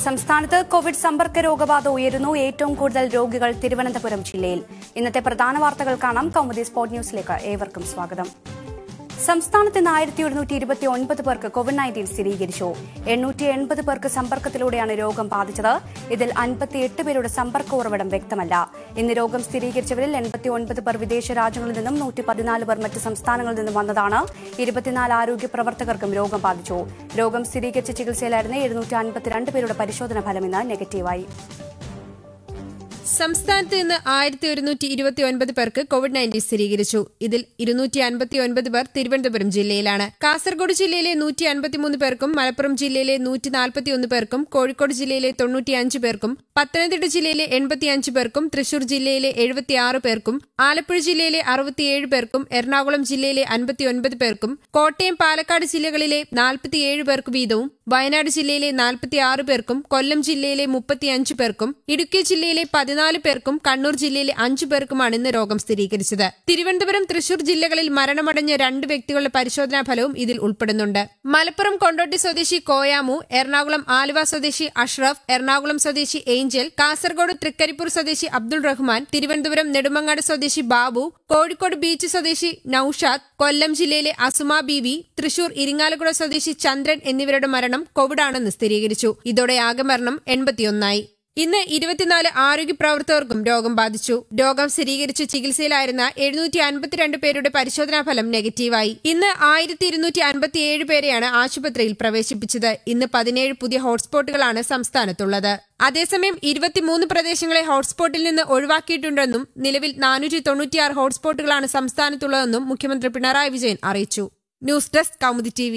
സംസ്ഥാനത്ത് കോവിഡ് സമ്പർക്ക രോഗബാധ ഉയരുന്നു ഏറ്റവും കൂടുതൽ രോഗികൾ തിരുവനന്തപുരം ജില്ലയിൽ ഇന്നത്തെ പ്രധാന വാർത്തകൾ കാണാം കൗമുദി സ്പോർട് ന്യൂസിലേക്ക് ഏവർക്കും സ്വാഗതം സംസ്ഥാനത്ത് ഇന്ന് ആയിരത്തി ഒരുന്നൂറ്റി ഇരുപത്തി ഒൻപത് പേർക്ക് കോവിഡ് നയൻറ്റീൻ സ്ഥിരീകരിച്ചു എണ്ണൂറ്റി എൺപത് പേർക്ക് സമ്പർക്കത്തിലൂടെയാണ് രോഗം ബാധിച്ചത് ഇതിൽ അൻപത്തിയെട്ട് പേരുടെ സമ്പർക്ക ഉറവിടം വ്യക്തമല്ല ഇന്ന് രോഗം സ്ഥിരീകരിച്ചവരിൽ എൺപത്തി ഒൻപത് പേർ വിദേശ രാജ്യങ്ങളിൽ നിന്നും നൂറ്റി പതിനാല് പേർ മറ്റ് സംസ്ഥാനങ്ങളിൽ നിന്നും വന്നതാണ് ഇരുപത്തിനാല് ആരോഗ്യ പ്രവർത്തകർക്കും രോഗം ബാധിച്ചു രോഗം സ്ഥിരീകരിച്ച ചികിത്സയിലായിരുന്ന എഴുന്നൂറ്റി അൻപത്തിരണ്ട് പേരുടെ പരിശോധന ഫലം ഇന്ന് നെഗറ്റീവായി സംസ്ഥാനത്ത് ഇന്ന് ആയിരത്തി ഒരുന്നൂറ്റി ഇരുപത്തി ഒൻപത് പേർക്ക് കോവിഡ് നയൻറ്റീൻ സ്ഥിരീകരിച്ചു ഇതിൽ ഇരുന്നൂറ്റി അൻപത്തി ഒൻപത് പേർ തിരുവനന്തപുരം ജില്ലയിലാണ് കാസർഗോഡ് ജില്ലയിലെ നൂറ്റി അൻപത്തിമൂന്ന് പേർക്കും മലപ്പുറം ജില്ലയിലെ നൂറ്റി നാൽപ്പത്തിയൊന്ന് പേർക്കും കോഴിക്കോട് ജില്ലയിലെ തൊണ്ണൂറ്റിയഞ്ച് പേർക്കും പത്തനംതിട്ട ജില്ലയിലെ എൺപത്തിയഞ്ച് പേർക്കും തൃശൂർ ജില്ലയിലെ എഴുപത്തിയാറ് പേർക്കും ആലപ്പുഴ ജില്ലയിലെ അറുപത്തിയേഴ് പേർക്കും എറണാകുളം ജില്ലയിലെ അൻപത്തിയൊൻപത് പേർക്കും കോട്ടയം പാലക്കാട് ജില്ലകളിലെ നാൽപ്പത്തിയേഴ് പേർക്ക് വീതവും വയനാട് ജില്ലയിലെ നാൽപ്പത്തിയാറ് പേർക്കും കൊല്ലം ജില്ലയിലെ മുപ്പത്തിയഞ്ച് പേർക്കും ഇടുക്കി ജില്ലയിലെ പതിനാല് പേർക്കും കണ്ണൂർ ജില്ലയിലെ അഞ്ചു പേർക്കുമാണ് ഇന്ന് രോഗം സ്ഥിരീകരിച്ചത് തിരുവനന്തപുരം തൃശൂർ ജില്ലകളിൽ മരണമടഞ്ഞ രണ്ട് വ്യക്തികളുടെ പരിശോധനാ ഫലവും ഇതിൽ ഉൾപ്പെടുന്നുണ്ട് മലപ്പുറം കൊണ്ടോട്ടി സ്വദേശി കോയാമു എറണാകുളം ആലുവ സ്വദേശി അഷ്റഫ് എറണാകുളം സ്വദേശി ഏഞ്ചൽ കാസർഗോഡ് തൃക്കരിപ്പൂർ സ്വദേശി അബ്ദുൾ റഹ്മാൻ തിരുവനന്തപുരം നെടുമങ്ങാട് സ്വദേശി ബാബു കോഴിക്കോട് ബീച്ച് സ്വദേശി നൌഷാദ് കൊല്ലം ജില്ലയിലെ അസുമ ബീവി തൃശൂർ ഇരിങ്ങാലക്കുട സ്വദേശി ചന്ദ്രൻ എന്നിവരുടെ മരണം കോവിഡാണെന്ന് സ്ഥിരീകരിച്ചു ഇതോടെ ആകെ മരണം എൺപത്തിയൊന്നായി ഇന്ന് ഇരുപത്തിനാല് ആരോഗ്യ പ്രവർത്തകർക്കും രോഗം ബാധിച്ചു രോഗം സ്ഥിരീകരിച്ച് ചികിത്സയിലായിരുന്ന എഴുന്നൂറ്റി അൻപത്തിരണ്ട് പേരുടെ പരിശോധനാ ഫലം നെഗറ്റീവായി ഇന്ന് ആയിരത്തി ഇരുന്നൂറ്റി അൻപത്തിയേഴ് പേരെയാണ് ആശുപത്രിയിൽ പ്രവേശിപ്പിച്ചത് ഇന്ന് പതിനേഴ് പുതിയ ഹോട്ട്സ്പോട്ടുകളാണ് സംസ്ഥാനത്തുള്ളത് അതേസമയം ഇരുപത്തിമൂന്ന് പ്രദേശങ്ങളെ ഹോട്ട്സ്പോട്ടിൽ നിന്ന് ഒഴിവാക്കിയിട്ടുണ്ടെന്നും നിലവിൽ നാനൂറ്റി തൊണ്ണൂറ്റിയാറ് ഹോട്ട്സ്പോട്ടുകളാണ് സംസ്ഥാനത്തുള്ളതെന്നും മുഖ്യമന്ത്രി പിണറായി വിജയൻ അറിയിച്ചു ന്യൂസ് ഡെസ്ക് കൗമുദി ടി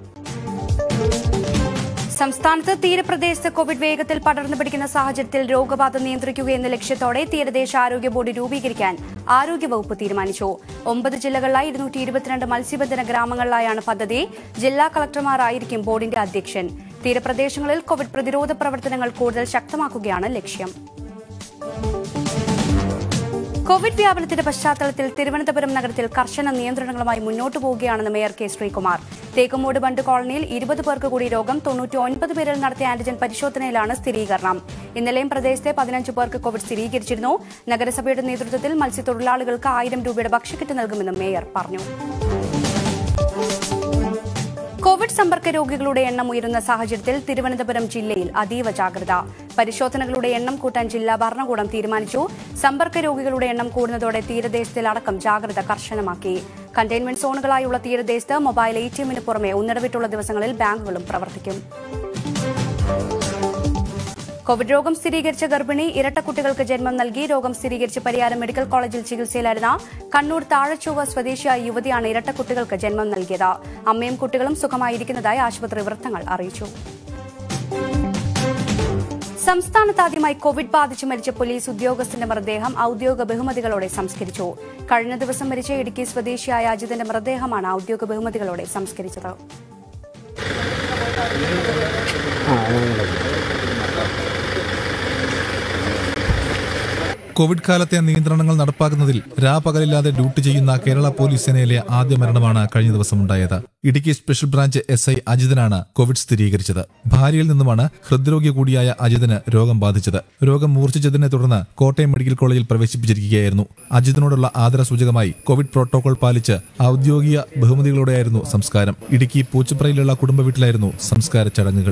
സംസ്ഥാനത്ത് തീരപ്രദേശത്ത് കോവിഡ് വേഗത്തിൽ പടർന്നു പിടിക്കുന്ന സാഹചര്യത്തിൽ രോഗബാധ നിയന്ത്രിക്കുക എന്ന ലക്ഷ്യത്തോടെ തീരദേശ ആരോഗ്യ ബോർഡ് രൂപീകരിക്കാൻ ആരോഗ്യവകുപ്പ് തീരുമാനിച്ചു ഒമ്പത് ജില്ലകളിലായി ഇരുന്നൂറ്റി ഇരുപത്തിരണ്ട് മത്സ്യബന്ധന ഗ്രാമങ്ങളിലായാണ് പദ്ധതി ജില്ലാ കളക്ടർമാരായിരിക്കും ബോർഡിന്റെ അധ്യക്ഷൻ തീരപ്രദേശങ്ങളിൽ കോവിഡ് പ്രതിരോധ പ്രവർത്തനങ്ങൾ കൂടുതൽ ശക്തമാക്കുകയാണ് ലക്ഷ്യം കോവിഡ് വ്യാപനത്തിന്റെ പശ്ചാത്തലത്തിൽ തിരുവനന്തപുരം നഗരത്തിൽ കർശന നിയന്ത്രണങ്ങളുമായി മുന്നോട്ടു പോവുകയാണെന്ന് mayor K Sreekumar Thekkumoodu bund കോളനിയിൽ ഇരുപത് പേർക്ക് കൂടി രോഗം തൊണ്ണൂറ്റി ഒൻപത് പേരിൽ നടത്തിയ ആന്റിജൻ പരിശോധനയിലാണ് സ്ഥിരീകരണം ഇന്നലെയും പ്രദേശത്തെ പതിനഞ്ച് പേർക്ക് കോവിഡ് സ്ഥിരീകരിച്ചിരുന്നു നഗരസഭയുടെ നേതൃത്വത്തിൽ മത്സ്യത്തൊഴിലാളികൾക്ക് ആയിരം രൂപയുടെ ഭക്ഷ്യക്കിറ്റ് നൽകുമെന്നും മേയർ പറഞ്ഞു കോവിഡ് സമ്പർക്ക രോഗികളുടെ എണ്ണം ഉയരുന്ന സാഹചര്യത്തിൽ തിരുവനന്തപുരം ജില്ലയിൽ അതീവ ജാഗ്രത പരിശോധനകളുടെ എണ്ണം കൂട്ടാൻ ജില്ലാ ഭരണകൂടം തീരുമാനിച്ചു സമ്പർക്ക രോഗികളുടെ എണ്ണം കൂടുന്നതോടെ തീരദേശത്തിലടക്കം ജാഗ്രത കർശനമാക്കി കണ്ടെയ്ൻമെന്റ് സോണുകളായുള്ള തീരദേശത്ത് മൊബൈൽ എ ടി എമ്മിന് പുറമെ ഒന്നിടവിട്ടുള്ള ദിവസങ്ങളിൽ ബാങ്കുകളും പ്രവർത്തിക്കും കോവിഡ് രോഗം സ്ഥിരീകരിച്ച ഗർഭിണി ഇരട്ടക്കുട്ടികൾക്ക് ജന്മം നൽകി രോഗം സ്ഥിരീകരിച്ച് പരിയാരം മെഡിക്കൽ കോളേജിൽ ചികിത്സയിലായിരുന്ന കണ്ണൂർ താഴച്ചൊവ്വ സ്വദേശിയായ യുവതിയാണ് ഇരട്ടക്കുട്ടികൾക്ക് ജന്മം നൽകിയത് അമ്മയും കുട്ടികളും സുഖമായിരിക്കുന്നതായി ആശുപത്രി വൃത്തങ്ങൾ അറിയിച്ചു സംസ്ഥാനത്ത് ആദ്യമായി കോവിഡ് ബാധിച്ച് മരിച്ച പോലീസ് ഉദ്യോഗസ്ഥന്റെ മൃതദേഹം ഔദ്യോഗിക ബഹുമതികളോടെ സംസ്കരിച്ചു കഴിഞ്ഞ ദിവസം മരിച്ച ഇടുക്കി സ്വദേശിയായ അജിതന്റെ മൃതദേഹമാണ് ഔദ്യോഗിക ബഹുമതികളോടെ സംസ്കരിച്ചത് കോവിഡ് കാലത്തെ നിയന്ത്രണങ്ങൾ നടപ്പാക്കുന്നതിൽ രാപകലില്ലാതെ ഡ്യൂട്ടി ചെയ്യുന്ന കേരള പോലീസ് സേനയിലെ ആദ്യ മരണമാണ് കഴിഞ്ഞ ദിവസം ഉണ്ടായത് Idukki special branch S I അജിതനാണ് കോവിഡ് സ്ഥിരീകരിച്ചത് ഭാര്യയിൽ നിന്നുമാണ് ഹൃദ്രോഗി കൂടിയായ അജിതന് രോഗം ബാധിച്ചത് രോഗം മൂർച്ഛിച്ചതിനെ തുടർന്ന് കോട്ടയം മെഡിക്കൽ കോളേജിൽ പ്രവേശിപ്പിച്ചിരിക്കുകയായിരുന്നു അജിതനോടുള്ള ആദരസൂചകമായി കോവിഡ് പ്രോട്ടോകോൾ പാലിച്ച് ഔദ്യോഗിക ബഹുമതികളോടെയായിരുന്നു സംസ്കാരം ഇടുക്കി പൂച്ചപ്രയിലുള്ള കുടുംബ വീട്ടിലായിരുന്നു സംസ്കാര ചടങ്ങുകൾ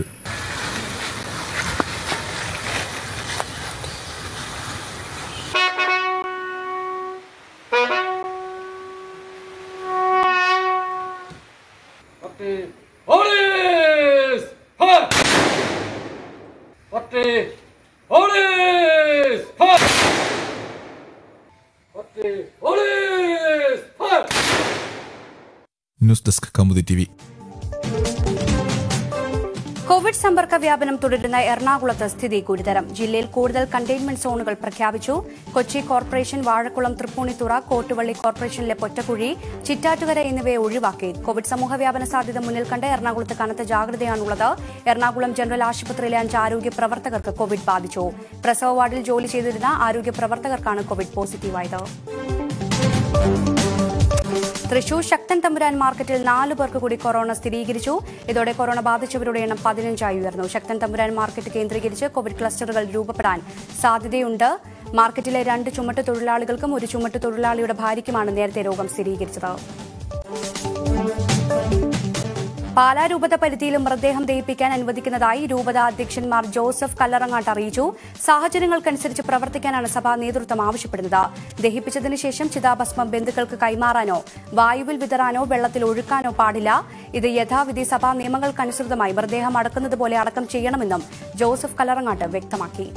Forty. Orders! Huh! Forty. Orders! Huh! Forty. Orders! Huh! News desk Kaumudi T V covid സമ്പർക്ക വ്യാപനം തുടരുന്ന എറണാകുളത്ത് സ്ഥിതി ഗുരുതരം ജില്ലയിൽ കൂടുതൽ കണ്ടെയ്ൻമെന്റ് സോണുകൾ പ്രഖ്യാപിച്ചു കൊച്ചി കോർപ്പറേഷൻ വാഴക്കുളം തൃപ്പൂണിത്തുറ കോട്ടുവള്ളി കോർപ്പറേഷനിലെ പൊറ്റക്കുഴി ചിറ്റാറ്റുകര എന്നിവയെ ഒഴിവാക്കി കോവിഡ് സമൂഹവ്യാപന സാധ്യത മുന്നിൽ കണ്ട് എറണാകുളത്ത് കനത്ത ജാഗ്രതയാണുള്ളത് എറണാകുളം ജനറൽ ആശുപത്രിയിലെ അഞ്ച് ആരോഗ്യ പ്രവർത്തകർക്ക് കോവിഡ് ബാധിച്ചു പ്രസവ വാർഡിൽ ജോലി ചെയ്തിരുന്ന ആരോഗ്യ പ്രവർത്തകർക്കാണ് കോവിഡ് പോസിറ്റീവായത് തൃശൂർ ശക്തൻ തമ്പുരാൻ മാർക്കറ്റിൽ നാല് പേർക്ക് കൂടി കൊറോണ സ്ഥിരീകരിച്ചു ഇതോടെ കൊറോണ ബാധിച്ചവരുടെ എണ്ണം പതിനഞ്ചായി ഉയർന്നു ശക്തൻ തമ്പുരാൻ മാർക്കറ്റ് കേന്ദ്രീകരിച്ച് കോവിഡ് ക്ലസ്റ്ററുകൾ രൂപപ്പെടാൻ സാധ്യതയുണ്ട് മാർക്കറ്റിലെ രണ്ട് ചുമട്ട് തൊഴിലാളികൾക്കും ഒരു ചുമട്ട് തൊഴിലാളിയുടെ ഭാര്യയ്ക്കുമാണ് നേരത്തെ രോഗം സ്ഥിരീകരിച്ചത് പാലാ രൂപത പരിധിയിലും മൃതദേഹം ദഹിപ്പിക്കാൻ അനുവദിക്കുന്നതായി രൂപത അധ്യക്ഷന്മാർ ജോസഫ് കല്ലറങ്ങാട്ട് അറിയിച്ചു സാഹചര്യങ്ങൾക്കനുസരിച്ച് പ്രവർത്തിക്കാനാണ് സഭാ നേതൃത്വം ആവശ്യപ്പെടുന്നത് ദഹിപ്പിച്ചതിനു ശേഷം ചിതാഭസ്മം ബന്ധുക്കൾക്ക് കൈമാറാനോ വായുവിൽ വിതറാനോ വെള്ളത്തിൽ ഒഴുക്കാനോ പാടില്ല ഇത് യഥാവിധി സഭാ നിയമങ്ങൾക്കനുസൃതമായി മൃതദേഹം അടക്കുന്നത് പോലെ അടക്കം ചെയ്യണമെന്നും ജോസഫ് കല്ലറങ്ങാട്ട് വ്യക്തമാക്കി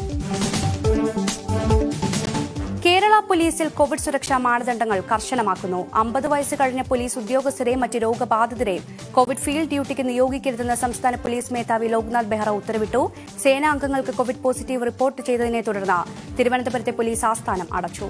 കേരള പോലീസിൽ കോവിഡ് സുരക്ഷാ മാനദണ്ഡങ്ങൾ കർശനമാക്കുന്നു അമ്പത് വയസ്സ് കഴിഞ്ഞ പോലീസ് ഉദ്യോഗസ്ഥരെയും മറ്റ് രോഗബാധിതരെയും കോവിഡ് ഫീൽഡ് ഡ്യൂട്ടിക്ക് നിയോഗിക്കരുതെന്ന് സംസ്ഥാന പോലീസ് മേധാവി ലോക്നാഥ് ബെഹ്റ ഉത്തരവിട്ടു സേനാംഗങ്ങൾക്ക് കോവിഡ് പോസിറ്റീവ് റിപ്പോർട്ട് ചെയ്തതിനെ തുടർന്ന് തിരുവനന്തപുരത്തെ പോലീസ് ആസ്ഥാനം അടച്ചു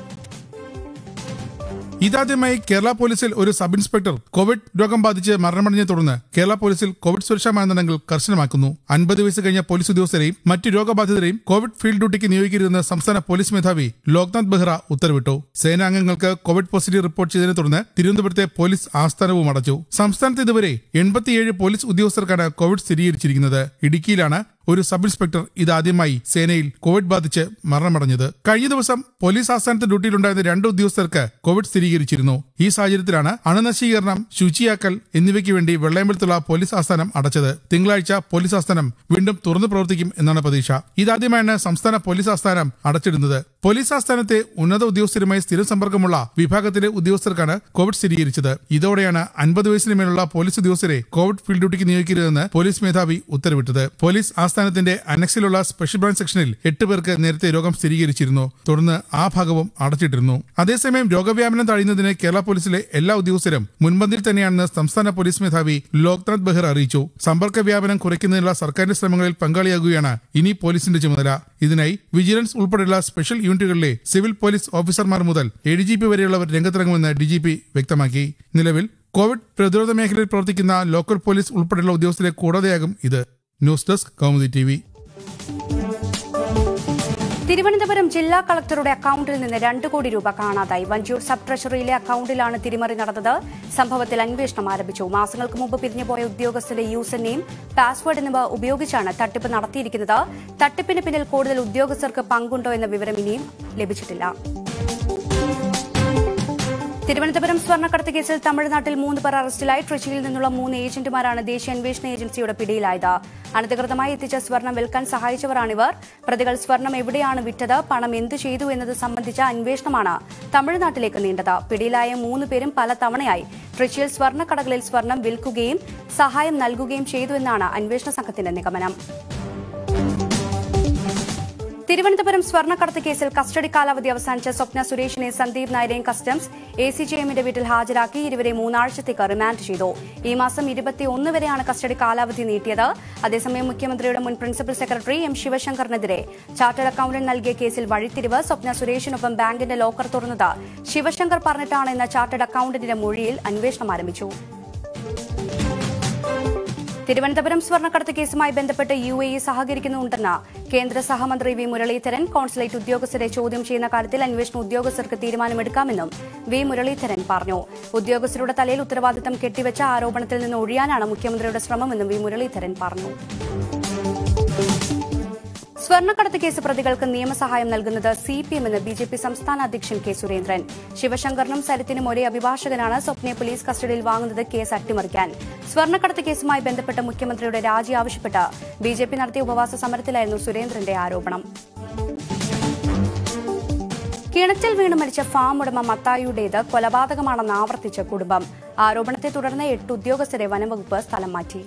ഇതാദ്യമായി കേരള പോലീസിൽ ഒരു സബ് ഇൻസ്പെക്ടർ കോവിഡ് രോഗം ബാധിച്ച് മരണമടഞ്ഞെ തുടർന്ന് കേരള പോലീസിൽ കോവിഡ് സുരക്ഷാ മാനദണ്ഡങ്ങൾ കർശനമാക്കുന്നു അൻപത് വയസ്സ് കഴിഞ്ഞ പോലീസ് ഉദ്യോഗസ്ഥരെയും മറ്റു രോഗബാധിതരെയും കോവിഡ് ഫീൽഡ് ഡ്യൂട്ടിക്ക് നിയോഗിക്കരുതെന്ന് സംസ്ഥാന പോലീസ് മേധാവി ലോക്നാഥ് ബെഹ്റ ഉത്തരവിട്ടു സേനാംഗങ്ങൾക്ക് കോവിഡ് പോസിറ്റീവ് റിപ്പോർട്ട് ചെയ്തതിനെ തുടർന്ന് തിരുവനന്തപുരത്തെ പോലീസ് ആസ്ഥാനവും അടച്ചു സംസ്ഥാനത്ത് ഇതുവരെ എൺപത്തിയേഴ് പോലീസ് ഉദ്യോഗസ്ഥർക്കാണ് കോവിഡ് സ്ഥിരീകരിച്ചിരിക്കുന്നത് ഇടുക്കിയിലാണ് ഒരു സബ് ഇൻസ്പെക്ടർ ഇതാദ്യമായി സേനയിൽ കോവിഡ് ബാധിച്ച് മരണമടഞ്ഞത് കഴിഞ്ഞ ദിവസം പോലീസ് ആസ്ഥാനത്ത് ഡ്യൂട്ടിയിലുണ്ടായിരുന്ന രണ്ട് ഉദ്യോഗസ്ഥർക്ക് കോവിഡ് സ്ഥിരീകരിച്ചിരുന്നു ഈ സാഹചര്യത്തിലാണ് അണുനശീകരണം ശുചിയാക്കൽ എന്നിവയ്ക്ക് വേണ്ടി വെള്ളയമ്പലത്തുള്ള പോലീസ് ആസ്ഥാനം അടച്ചത് തിങ്കളാഴ്ച പോലീസ് ആസ്ഥാനം വീണ്ടും തുറന്നു പ്രവർത്തിക്കും എന്നാണ് പ്രതീക്ഷ ഇതാദ്യമായാണ് സംസ്ഥാന പോലീസ് ആസ്ഥാനം അടച്ചിടുന്നത് പോലീസ് ആസ്ഥാനത്തെ ഉന്നത ഉദ്യോഗസ്ഥരുമായി സ്ഥിരം സമ്പർക്കമുള്ള വിഭാഗത്തിലെ ഉദ്യോഗസ്ഥർക്കാണ് കോവിഡ് സ്ഥിരീകരിച്ചത് ഇതോടെയാണ് അൻപത് വയസ്സിന് മേലുള്ള പോലീസ് ഉദ്യോഗസ്ഥരെ കോവിഡ് ഫീൽഡ് ഡ്യൂട്ടിക്ക് നിയോഗിക്കരുതെന്ന് പോലീസ് മേധാവി ഉത്തരവിട്ടത് പോലീസ് ആസ്ഥാനത്തിന്റെ അനക്സിലുള്ള സ്പെഷ്യൽ ബ്രാഞ്ച് സെക്ഷനിൽ എട്ട് പേർക്ക് നേരത്തെ രോഗം സ്ഥിരീകരിച്ചിരുന്നു തുടർന്ന് ആ ഭാഗവും അടച്ചിട്ടിരുന്നു അതേസമയം രോഗവ്യാപനം തടയുന്നതിന് കേരള പോലീസിലെ എല്ലാ ഉദ്യോഗസ്ഥരും മുൻപന്തിൽ തന്നെയാണെന്ന് സംസ്ഥാന പോലീസ് മേധാവി ലോക്നാഥ് ബെഹ്റ അറിയിച്ചു സമ്പർക്ക വ്യാപനം കുറയ്ക്കുന്നതിനുള്ള സർക്കാരിന്റെ ശ്രമങ്ങളിൽ പങ്കാളിയാകുകയാണ് ഇനി പോലീസിന്റെ ചുമതല ഇതിനായി വിജിലൻസ് ഉൾപ്പെടെയുള്ള സ്പെഷ്യൽ യൂണിറ്റുകളിലെ സിവിൽ പോലീസ് ഓഫീസർമാർ മുതൽ എ ഡി ജി പി വരെയുള്ളവർ രംഗത്തിറങ്ങുമെന്ന് ഡി ജി പി വ്യക്തമാക്കി നിലവിൽ കോവിഡ് പ്രതിരോധ മേഖലയിൽ പ്രവർത്തിക്കുന്ന ലോക്കൽ പോലീസ് ഉൾപ്പെടെയുള്ള ഉദ്യോഗസ്ഥരെ കൂടാതെയാകും ഇത് news desk Kaumudi T V Thiruvananthapuram ജില്ലാ കളക്ടറുടെ അക്കൌണ്ടിൽ നിന്ന് രണ്ട് കോടി രൂപ കാണാതായി വഞ്ചൂർ സബ് ട്രഷറിയിലെ അക്കൌണ്ടിലാണ് തിരിമറി നടന്നത് സംഭവത്തിൽ അന്വേഷണം ആരംഭിച്ചു മാസങ്ങൾക്ക് മുമ്പ് പിരിഞ്ഞുപോയ ഉദ്യോഗസ്ഥരുടെ യൂസർ നെയിം പാസ്വേഡ് എന്നിവ ഉപയോഗിച്ചാണ് തട്ടിപ്പ് നടത്തിയിരിക്കുന്നത് തട്ടിപ്പിന് പിന്നിൽ കൂടുതൽ ഉദ്യോഗസ്ഥർക്ക് പങ്കുണ്ടോ എന്ന വിവരം ഇനിയും ലഭിച്ചിട്ടില്ല തിരുവനന്തപുരം സ്വർണ്ണക്കടത്ത് കേസിൽ തമിഴ്നാട്ടിൽ മൂന്ന് പേർ അറസ്റ്റിലായി ട്രിച്ചിയിൽ നിന്നുള്ള മൂന്ന് ഏജന്റുമാരാണ് ദേശീയ അന്വേഷണ ഏജൻസിയുടെ പിടിയിലായത് അനധികൃതമായി എത്തിച്ച സ്വർണം വിൽക്കാൻ സഹായിച്ചവരാണിവർ പ്രതികൾ സ്വർണം എവിടെയാണ് വിറ്റത് പണം എന്തു ചെയ്തു എന്നത് സംബന്ധിച്ച അന്വേഷണമാണ് തമിഴ്നാട്ടിലേക്ക് നീണ്ടത് പിടിയിലായ മൂന്ന് പേരും പല തവണയായി ട്രിച്ചിയിൽ സ്വർണ്ണക്കടകളിൽ സ്വർണം വിൽക്കുകയും സഹായം നൽകുകയും ചെയ്തു എന്നാണ് അന്വേഷണ സംഘത്തിന്റെ നിഗമനം തിരുവനന്തപുരം സ്വർണ്ണക്കടത്ത് കേസിൽ കസ്റ്റഡി കാലാവധി അവസാനിച്ച സ്വപ്ന സുരേഷിനെ സന്ദീപ് നായരെയും കസ്റ്റംസ് എ സി ജെ എമ്മിന്റെ വീട്ടിൽ ഹാജരാക്കി ഇരുവരെ മൂന്നാഴ്ചത്തേക്ക് റിമാൻഡ് ചെയ്തു ഈ മാസം ഇരുപത്തിയൊന്ന് വരെയാണ് കസ്റ്റഡി കാലാവധി നീട്ടിയത് അതേസമയം മുഖ്യമന്ത്രിയുടെ മുൻ പ്രിൻസിപ്പൽ സെക്രട്ടറി എം ശിവശങ്കറിനെതിരെ ചാർട്ടേഡ് അക്കൌണ്ടന്റ് നൽകിയ കേസിൽ വഴിത്തിരിവ് സ്വപ്ന സുരേഷിനൊപ്പം ബാങ്കിന്റെ ലോക്കർ തുറന്നത് ശിവശങ്കർ പറഞ്ഞിട്ടാണെന്ന ചാർട്ടേഡ് അക്കൌണ്ടന്റിന്റെ മൊഴിയിൽ അന്വേഷണം ആരംഭിച്ചു തിരുവനന്തപുരം സ്വർണ്ണക്കടത്ത് കേസുമായി ബന്ധപ്പെട്ട് യു എ ഇ സഹകരിക്കുന്നുണ്ടെന്ന് കേന്ദ്ര സഹമന്ത്രി വി മുരളീധരൻ കോൺസുലേറ്റ് ഉദ്യോഗസ്ഥരെ ചോദ്യം ചെയ്യുന്ന കാര്യത്തിൽ അന്വേഷണ ഉദ്യോഗസ്ഥർക്ക് തീരുമാനമെടുക്കാമെന്നും വി മുരളീധരൻ പറഞ്ഞു ഉദ്യോഗസ്ഥരുടെ തലയിൽ ഉത്തരവാദിത്തം കെട്ടിവെച്ച ആരോപണത്തിൽ നിന്ന് ഒഴിയാനാണ് മുഖ്യമന്ത്രിയുടെ ശ്രമമെന്നും വി മുരളീധരൻ പറഞ്ഞു സ്വർണ്ണക്കടത്ത് കേസ് പ്രതികൾക്ക് നിയമസഹായം നൽകുന്നത് സി പി എം എന്ന് ബി ജെ പി സംസ്ഥാന അധ്യക്ഷൻ കെ സുരേന്ദ്രൻ ശിവശങ്കറിനും സരിത്തിനും ഒരേ അഭിഭാഷകനാണ് സ്വപ്നയെ പോലീസ് കസ്റ്റഡിയിൽ വാങ്ങുന്നത് കേസ് അട്ടിമറിക്കാൻ സ്വർണ്ണക്കടത്ത് കേസുമായി ബന്ധപ്പെട്ട് മുഖ്യമന്ത്രിയുടെ രാജി ആവശ്യപ്പെട്ട് ബി ജെ പി നടത്തിയ ഉപവാസ സമരത്തിലായിരുന്നു സുരേന്ദ്രന്റെ ആരോപണം കിണറ്റിൽ വീണ് മരിച്ച ഫാം ഉടമ മത്തായിയുടേത് കൊലപാതകമാണെന്ന് ആവർത്തിച്ച കുടുംബം ആരോപണത്തെ തുടർന്ന് എട്ട് ഉദ്യോഗസ്ഥരെ വനംവകുപ്പ് സ്ഥലം മാറ്റി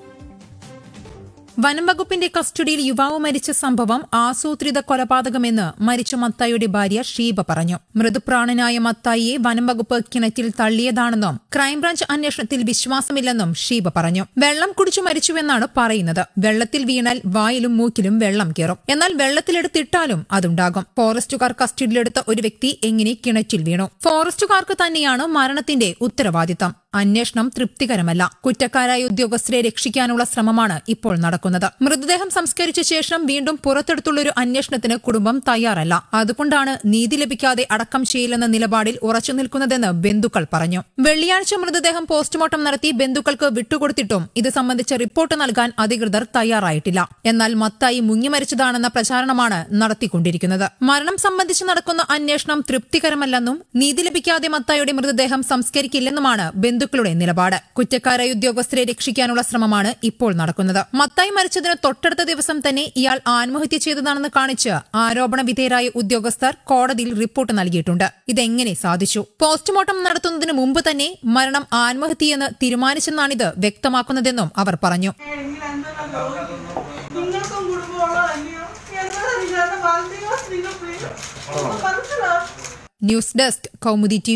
വനം വകുപ്പിന്റെ കസ്റ്റഡിയിൽ യുവാവ് മരിച്ച സംഭവം ആസൂത്രിത കൊലപാതകമെന്ന് മരിച്ച മത്തായിയുടെ ഭാര്യ ഷീബ പറഞ്ഞു മൃദുപ്രാണനായ മത്തായിയെ വനം വകുപ്പ് കിണറ്റിൽ തള്ളിയതാണെന്നും ക്രൈംബ്രാഞ്ച് അന്വേഷണത്തിൽ വിശ്വാസമില്ലെന്നും ഷീബ പറഞ്ഞു വെള്ളം കുടിച്ചു മരിച്ചുവെന്നാണ് പറയുന്നത് വെള്ളത്തിൽ വീണാൽ വായിലും മൂക്കിലും വെള്ളം കയറും എന്നാൽ വെള്ളത്തിലെടുത്തിട്ടാലും അതുണ്ടാകും ഫോറസ്റ്റുകാർ കസ്റ്റഡിയിലെടുത്ത ഒരു വ്യക്തി എങ്ങനെ കിണറ്റിൽ വീണു ഫോറസ്റ്റുകാർക്ക് തന്നെയാണ് മരണത്തിന്റെ ഉത്തരവാദിത്തം അന്വേഷണം തൃപ്തികരമല്ല കുറ്റക്കാരായ ഉദ്യോഗസ്ഥരെ രക്ഷിക്കാനുള്ള ശ്രമമാണ് ഇപ്പോൾ നടക്കുന്നത് മൃതദേഹം സംസ്കരിച്ച ശേഷം വീണ്ടും പുറത്തെടുത്തുള്ളൊരു അന്വേഷണത്തിന് കുടുംബം തയ്യാറല്ല അതുകൊണ്ടാണ് നീതി ലഭിക്കാതെ അടക്കം ചെയ്യില്ലെന്ന നിലപാടിൽ ഉറച്ചു നിൽക്കുന്നതെന്ന് ബന്ധുക്കൾ പറഞ്ഞു വെള്ളിയാഴ്ച മൃതദേഹം പോസ്റ്റ്മോർട്ടം നടത്തി ബന്ധുക്കൾക്ക് വിട്ടുകൊടുത്തിട്ടും ഇത് സംബന്ധിച്ച റിപ്പോർട്ട് നൽകാൻ അധികൃതർ തയ്യാറായിട്ടില്ല എന്നാൽ മത്തായി മുങ്ങിമരിച്ചതാണെന്ന പ്രചാരണമാണ് നടത്തിക്കൊണ്ടിരിക്കുന്നത് മരണം സംബന്ധിച്ച് നടക്കുന്ന അന്വേഷണം തൃപ്തികരമല്ലെന്നും നീതി ലഭിക്കാതെ മത്തായിയുടെ മൃതദേഹം സംസ്കരിക്കില്ലെന്നുമാണ് ബന്ധുക്കളുടെ നിലപാട് കുറ്റക്കാരായ ഉദ്യോഗസ്ഥരെ രക്ഷിക്കാനുള്ള ശ്രമമാണ് ഇപ്പോൾ നടക്കുന്നത് മത്തായി മരിച്ചതിന് തൊട്ടടുത്ത ദിവസം തന്നെ ഇയാൾ ആത്മഹത്യ ചെയ്തതാണെന്ന് കാണിച്ച് ആരോപണ വിധേയരായ ഉദ്യോഗസ്ഥർ കോടതിയിൽ റിപ്പോർട്ട് നൽകിയിട്ടുണ്ട് ഇതെങ്ങനെ സാധിച്ചു പോസ്റ്റ്മോർട്ടം നടത്തുന്നതിന് മുമ്പ് തന്നെ മരണം ആത്മഹത്യയെന്ന് തീരുമാനിച്ചെന്നാണിത് വ്യക്തമാക്കുന്നതെന്നും അവർ പറഞ്ഞു എങ്കിൽ എന്താ നിങ്ങൾക്കും കുടുംബമുള്ള തന്നെയോ എന്നതറിയാതെ മാനസിക നിങ്ങൾ പ്ലീസ് മനസ്സിലാവും ന്യൂസ് ഡെസ്ക് കൗമുദി ടി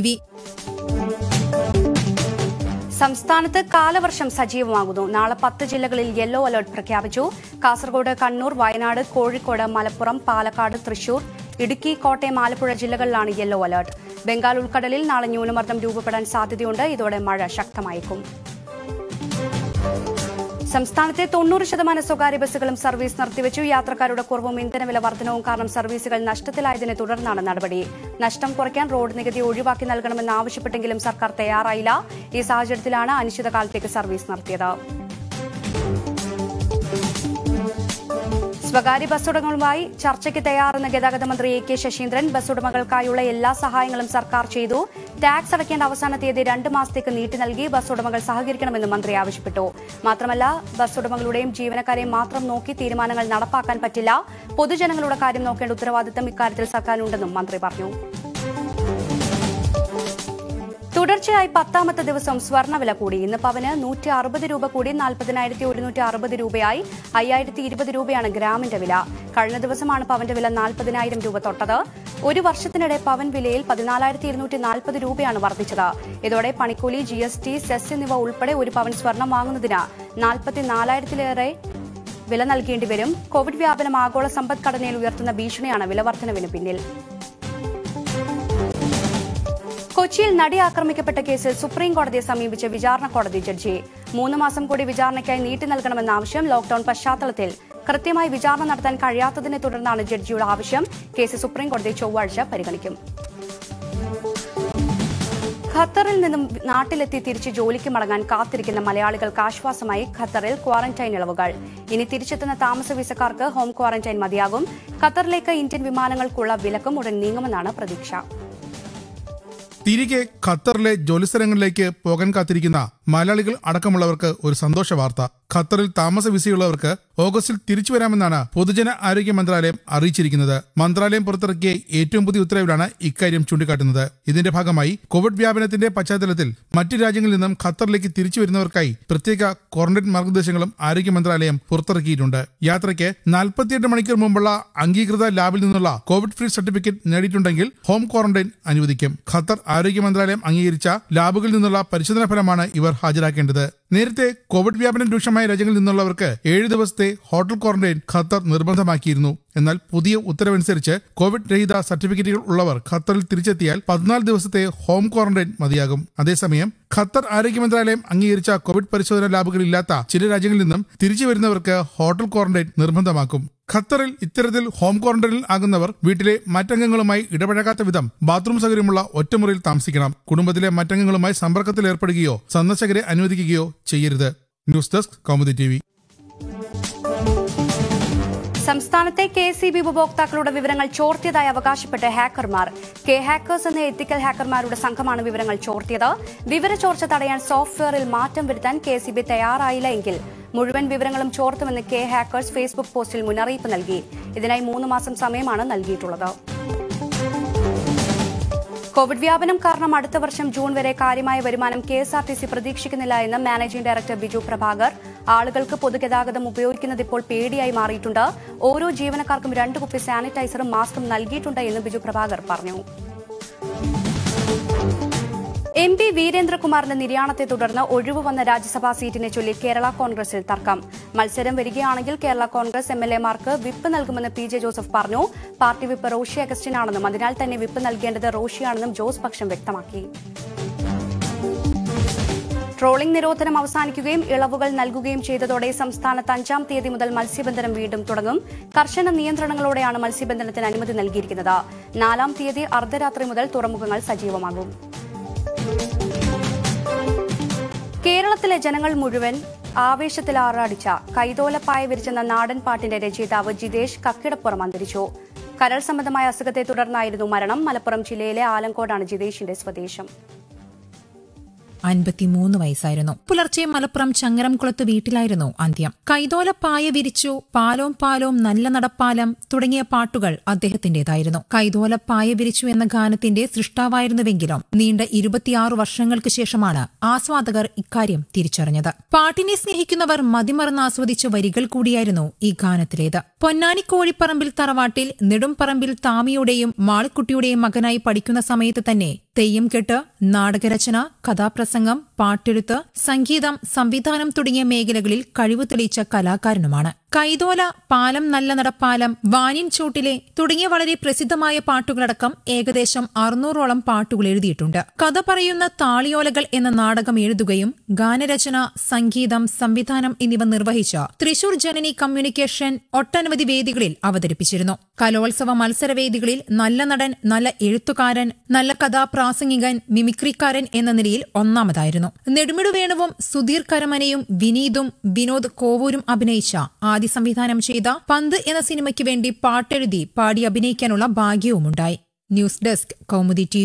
സംസ്ഥാനത്ത് കാലവർഷം സജീവമാകുന്നു നാളെ പത്ത് ജില്ലകളിൽ യെല്ലോ അലർട്ട് പ്രഖ്യാപിച്ചു കാസർഗോഡ് കണ്ണൂർ വയനാട് കോഴിക്കോട് മലപ്പുറം പാലക്കാട് തൃശൂർ ഇടുക്കി കോട്ടയം ആലപ്പുഴ ജില്ലകളിലാണ് യെല്ലോ അലർട്ട് ബംഗാൾ ഉൾക്കടലിൽ നാളെ ന്യൂനമർദ്ദം രൂപപ്പെടാൻ സാധ്യതയുണ്ട് ഇതോടെ മഴ ശക്തമായേക്കും സംസ്ഥാനത്തെ തൊണ്ണൂറ് ശതമാനം സ്വകാര്യ ബസ്സുകളും സർവീസ് നിർത്തിവെച്ചു യാത്രക്കാരുടെ കുറവും ഇന്ധനവില വർധനവും കാരണം സർവീസുകൾ നഷ്ടത്തിലായതിനെ തുടർന്നാണ് നടപടി നഷ്ടം കുറയ്ക്കാൻ റോഡ് നികുതി ഒഴിവാക്കി നൽകണമെന്ന് ആവശ്യപ്പെട്ടെങ്കിലും സർക്കാർ തയ്യാറായില്ല ഈ സാഹചര്യത്തിലാണ് അനിശ്ചിതകാലത്തേക്ക് സർവീസ് നടത്തിയത് സ്വകാര്യ ബസ് ഉടമകളുമായി ചർച്ചയ്ക്ക് തയ്യാറെന്ന ഗതാഗത മന്ത്രി എ കെ ശശീന്ദ്രൻ ബസ് ഉടമകൾക്കായുള്ള എല്ലാ സഹായങ്ങളും സർക്കാർ ചെയ്തു ടാക്സ് അടയ്ക്കേണ്ട അവസാന തീയതി രണ്ട് മാസത്തേക്ക് നീട്ടി നൽകി ബസ് ഉടമകൾ സഹകരിക്കണമെന്ന് മന്ത്രി ആവശ്യപ്പെട്ടു മാത്രമല്ല ബസ് ഉടമകളുടെയും ജീവനക്കാരെയും മാത്രം നോക്കി തീരുമാനങ്ങൾ നടപ്പാക്കാൻ പറ്റില്ല പൊതുജനങ്ങളുടെ കാര്യം നോക്കേണ്ട ഉത്തരവാദിത്തം ഇക്കാര്യത്തിൽ സർക്കാരിനുണ്ടെന്നും മന്ത്രി പറഞ്ഞു തുടർച്ചയായി പത്താമത്തെ ദിവസം സ്വർണ്ണവില കൂടി ഇന്ന് പവന് നൂറ്റി അറുപത് രൂപ കൂടി നാൽപ്പതിനായിരത്തി ഒരുന്നൂറ്റി അറുപത് രൂപയായി അയ്യായിരത്തി ഇരുപത് രൂപയാണ് ഗ്രാമിന്റെ വില കഴിഞ്ഞ ദിവസമാണ് പവന്റെ വില നാൽപ്പതിനായിരം രൂപ തൊട്ടത് ഒരു വർഷത്തിനിടെ പവൻ വിലയിൽ പതിനാലായിരത്തി ഇരുന്നൂറ്റി നാൽപ്പത് രൂപയാണ് വർദ്ധിച്ചത് ഇതോടെ പണിക്കൂലി ജി എസ് ടി സെസ് എന്നിവ ഉൾപ്പെടെ ഒരു പവൻ സ്വർണം വാങ്ങുന്നതിന് നാൽപ്പത്തിനാലായിരത്തിലേറെ വില നൽകേണ്ടി വരും കോവിഡ് വ്യാപനം ആഗോള സമ്പദ്ഘടനയിൽ ഉയർത്തുന്ന ഭീഷണിയാണ് വില വർധനവിന് പിന്നിൽ കൊച്ചിയിൽ നടി ആക്രമിക്കപ്പെട്ട കേസിൽ സുപ്രീം കോടതിയെ സമീപിച്ച വിചാരണ കോടതി ജഡ്ജി മൂന്ന് മാസം കൂടി വിചാരണയ്ക്കായി നീട്ടി നൽകണമെന്ന ആവശ്യം ലോക്ഡൌൺ പശ്ചാത്തലത്തിൽ കൃത്യമായി വിചാരണ നടത്താൻ കഴിയാത്തതിനെ തുടർന്നാണ് ജഡ്ജിയുടെ ആവശ്യം കേസ് സുപ്രീം കോടതി ചൊവ്വാഴ്ച പരിഗണിക്കും ഖത്തറിൽ നിന്നും നാട്ടിലെത്തി തിരിച്ച് ജോലിക്ക് മടങ്ങാൻ കാത്തിരിക്കുന്ന മലയാളികൾക്ക് ആശ്വാസമായി ഖത്തറിൽ ക്വാറന്റൈൻ ഇളവുകൾ ഇനി തിരിച്ചെത്തുന്ന താമസ വിസക്കാർക്ക് ഹോം ക്വാറന്റൈൻ മതിയാകും ഖത്തറിലേക്ക് ഇന്ത്യൻ വിമാനങ്ങൾക്കുള്ള വിലക്കും ഉടൻ നീങ്ങുമെന്നാണ് പ്രതീക്ഷ തിരികെ ഖത്തറിലെ ജോലിസ്ഥലങ്ങളിലേക്ക് പോകാൻ കാത്തിരിക്കുന്ന മലയാളികൾ അടക്കമുള്ളവർക്ക് ഒരു സന്തോഷ വാർത്ത ഖത്തറിൽ താമസ വിസയുള്ളവർക്ക് ഓഗസ്റ്റിൽ തിരിച്ചു വരാമെന്നാണ് പൊതുജന ആരോഗ്യ മന്ത്രാലയം അറിയിച്ചിരിക്കുന്നത് മന്ത്രാലയം പുറത്തിറക്കിയ ഏറ്റവും പുതിയ ഉത്തരവിലാണ് ഇക്കാര്യം ചൂണ്ടിക്കാട്ടുന്നത് ഇതിന്റെ ഭാഗമായി കോവിഡ് വ്യാപനത്തിന്റെ പശ്ചാത്തലത്തിൽ മറ്റു രാജ്യങ്ങളിൽ നിന്നും ഖത്തറിലേക്ക് തിരിച്ചു വരുന്നവർക്കായി പ്രത്യേക ക്വാറന്റൈൻ മാർഗനിർദ്ദേശങ്ങളും ആരോഗ്യ മന്ത്രാലയം പുറത്തിറക്കിയിട്ടുണ്ട് യാത്രയ്ക്ക് നാൽപ്പത്തിയെട്ട് മണിക്കൂർ മുമ്പുള്ള അംഗീകൃത ലാബിൽ നിന്നുള്ള കോവിഡ് ഫ്രീ സർട്ടിഫിക്കറ്റ് നേടിയിട്ടുണ്ടെങ്കിൽ ഹോം ക്വാറന്റൈൻ അനുവദിക്കും ഖത്തർ ആരോഗ്യ മന്ത്രാലയം അംഗീകരിച്ച ലാബുകളിൽ നിന്നുള്ള പരിശോധന ഫലമാണ് ഇവർ ഹാജരാക്കേണ്ടത് നേരത്തെ കോവിഡ് വ്യാപനം രൂക്ഷമായ രാജ്യങ്ങളിൽ നിന്നുള്ളവർക്ക് ഏഴ് ദിവസത്തെ ഹോട്ടൽ ക്വാറന്റൈൻ ഖത്തർ നിർബന്ധമാക്കിയിരുന്നു എന്നാൽ പുതിയ ഉത്തരവനുസരിച്ച് കോവിഡ് രഹിത സർട്ടിഫിക്കറ്റുകൾ ഉള്ളവർ ഖത്തറിൽ തിരിച്ചെത്തിയാൽ പതിനാല് ദിവസത്തെ ഹോം ക്വാറന്റൈൻ മതിയാകും അതേസമയം ഖത്തർ ആരോഗ്യ മന്ത്രാലയം അംഗീകരിച്ച കോവിഡ് പരിശോധന ലാബുകൾ ഇല്ലാത്ത ചില രാജ്യങ്ങളിൽ നിന്നും തിരിച്ചു വരുന്നവർക്ക് ഹോട്ടൽ ക്വാറന്റൈൻ നിർബന്ധമാക്കും ഖത്തറിൽ ഇത്തരത്തിൽ ഹോം ക്വാറന്റൈനിൽ ആകുന്നവർ വീട്ടിലെ മറ്റംഗങ്ങളുമായി ഇടപഴകാത്ത വിധം ബാത്റൂം സൗകര്യമുള്ള ഒറ്റമുറിയിൽ താമസിക്കണം കുടുംബത്തിലെ മറ്റംഗങ്ങളുമായി സമ്പർക്കത്തിൽ ഏർപ്പെടുകയോ സന്ദർശകരെ അനുവദിക്കുകയോ ചെയ്യരുത് ന്യൂസ് ഡെസ്ക് കൗമുദി ടി സംസ്ഥാനത്തെ കെ സി ബി ഉപഭോക്താക്കളുടെ വിവരങ്ങൾ ചോർത്തിയതായി അവകാശപ്പെട്ട് ഹാക്കർമാർ കെ ഹാക്കേഴ്സ് എന്ന എത്തിക്കൽ ഹാക്കർമാരുടെ സംഘമാണ് വിവരങ്ങൾ ചോർത്തിയത് വിവര ചോർച്ച തടയാൻ സോഫ്റ്റ്വെയറിൽ മാറ്റം വരുത്താൻ കെ സി ബി തയ്യാറായില്ല എങ്കിൽ മുഴുവൻ വിവരങ്ങളും ചോർത്തുമെന്ന് കെ ഹാക്കേഴ്സ് ഫേസ്ബുക്ക് പോസ്റ്റിൽ മുന്നറിയിപ്പ് നൽകി ഇതിനായി മൂന്ന് മാസം സമയമാണ് നൽകിയിട്ടുള്ളത് കോവിഡ് വ്യാപനം കാരണം അടുത്ത വർഷം ജൂൺ വരെ കാര്യമായ വരുമാനം K S R T C പ്രതീക്ഷിക്കുന്നില്ല എന്ന് മാനേജിംഗ് ഡയറക്ടർ ബിജു പ്രഭാകർ ആളുകൾക്ക് പൊതുഗതാഗതം ഉപയോഗിക്കുന്നത് ഇപ്പോൾ പേടിയായി മാറിയിട്ടുണ്ട് ഓരോ ജീവനക്കാർക്കും രണ്ട് കുപ്പി സാനിറ്റൈസറും മാസ്കും നൽകിയിട്ടുണ്ട് എന്ന് ബിജു പ്രഭാകർ പറഞ്ഞു എം പി വീരേന്ദ്രകുമാറിന്റെ നിര്യാണത്തെ തുടർന്ന് ഒഴിവ് വന്ന രാജ്യസഭാ സീറ്റിനെ ചൊല്ലി കേരള കോൺഗ്രസിൽ തർക്കം മത്സരം വരികയാണെങ്കിൽ കേരള കോൺഗ്രസ് എം എൽ എമാർക്ക് വിപ്പ് നൽകുമെന്ന് പി ജെ ജോസഫ് പറഞ്ഞു പാർട്ടി വിപ്പ് റോഷി അഗസ്റ്റിനാണെന്നും അതിനാൽ തന്നെ വിപ്പ് നൽകേണ്ടത് റോഷിയാണെന്നും ജോസ് പക്ഷം വ്യക്തമാക്കി ട്രോളിംഗ് നിരോധനം അവസാനിക്കുകയും ഇളവുകൾ നൽകുകയും ചെയ്തതോടെ സംസ്ഥാനത്ത് അഞ്ചാം തീയതി മുതൽ മത്സ്യബന്ധനം വീണ്ടും തുടങ്ങും കർശന നിയന്ത്രണങ്ങളോടെയാണ് മത്സ്യബന്ധനത്തിന് അനുമതി നൽകിയിരിക്കുന്നത് നാലാം തീയതി അർദ്ധരാത്രി മുതൽ തുറമുഖങ്ങൾ സജീവമാകും കേരളത്തിലെ ജനങ്ങൾ മുഴുവൻ ആവേശത്തിൽ ആറാടിച്ച കൈതോലപ്പായ വിരിച്ചെന്ന നാടൻ പാട്ടിന്റെ രചയിതാവ് ജിതേഷ് കക്കിടപ്പുറം അന്തരിച്ചു കരൾ സംബന്ധമായ അസുഖത്തെ തുടർന്നായിരുന്നു മരണം മലപ്പുറം ജില്ലയിലെ ആലങ്കോടാണ് ജിതേഷിന്റെ സ്വദേശം അൻപത്തിമൂന്ന് വയസ്സായിരുന്നു പുലർച്ചെ മലപ്പുറം ചങ്ങരംകുളത്ത് വീട്ടിലായിരുന്നു അന്ത്യം കൈതോല പായ വിരിച്ചു പാലോം പാലോം നല്ല നടപ്പാലം തുടങ്ങിയ പാട്ടുകൾ അദ്ദേഹത്തിന്റേതായിരുന്നു കൈതോല പായ വിരിച്ചു എന്ന ഗാനത്തിന്റെ സൃഷ്ടാവായിരുന്നുവെങ്കിലും നീണ്ട ഇരുപത്തിയാറ് വർഷങ്ങൾക്ക് ശേഷമാണ് ആസ്വാദകർ ഇക്കാര്യം തിരിച്ചറിഞ്ഞത് പാട്ടിനെ സ്നേഹിക്കുന്നവർ മതിമറന്ന് ആസ്വദിച്ച വരികൾ കൂടിയായിരുന്നു ഈ ഗാനത്തിലേത് പൊന്നാനി കോഴിപ്പറമ്പിൽ തറവാട്ടിൽ നെടുംപറമ്പിൽ താമിയുടെയും മാളിക്കുട്ടിയുടെയും മകനായി പഠിക്കുന്ന സമയത്ത് തന്നെ തെയ്യം കെട്ട് നാടകരചന കഥാപ്രസംഗം പാട്ടെഴുത്ത് സംഗീതം സംവിധാനം തുടങ്ങിയ മേഖലകളിൽ കഴിവ് തെളിയിച്ച കലാകാരനുമാണ് കൈതോല പാലം നല്ല നടപ്പാലം വാനിൻ ചോട്ടിലെ തുടങ്ങിയ വളരെ പ്രസിദ്ധമായ പാട്ടുകളടക്കം ഏകദേശം അറുന്നൂറോളം പാട്ടുകൾ എഴുതിയിട്ടുണ്ട് കഥ പറയുന്ന താളിയോലകൾ എന്ന നാടകം എഴുതുകയും ഗാനരചന സംഗീതം സംവിധാനം എന്നിവ നിർവഹിച്ച തൃശൂർ ജനനി കമ്മ്യൂണിക്കേഷൻ ഒട്ടനവധി വേദികളിൽ അവതരിപ്പിച്ചിരുന്നു കലോത്സവ മത്സരവേദികളിൽ നല്ല നടൻ നല്ല എഴുത്തുകാരൻ നല്ല കഥാപ്രാസംഗികൻ മിമിക്രിക്കാരൻ എന്ന നിലയിൽ ഒന്നാമതായിരുന്നു നെടുമിടു വേണുവും സുധീർ കരമനയും വിനീതും വിനോദ് കോവൂരും അഭിനയിച്ച ആദ്യ സംവിധാനം ചെയ്ത പന്ത് എന്ന സിനിമയ്ക്ക് വേണ്ടി പാട്ടെഴുതി പാടി അഭിനയിക്കാനുള്ള ഭാഗ്യവുമുണ്ടായി ന്യൂസ് ഡെസ്ക് കൗമുദി ടി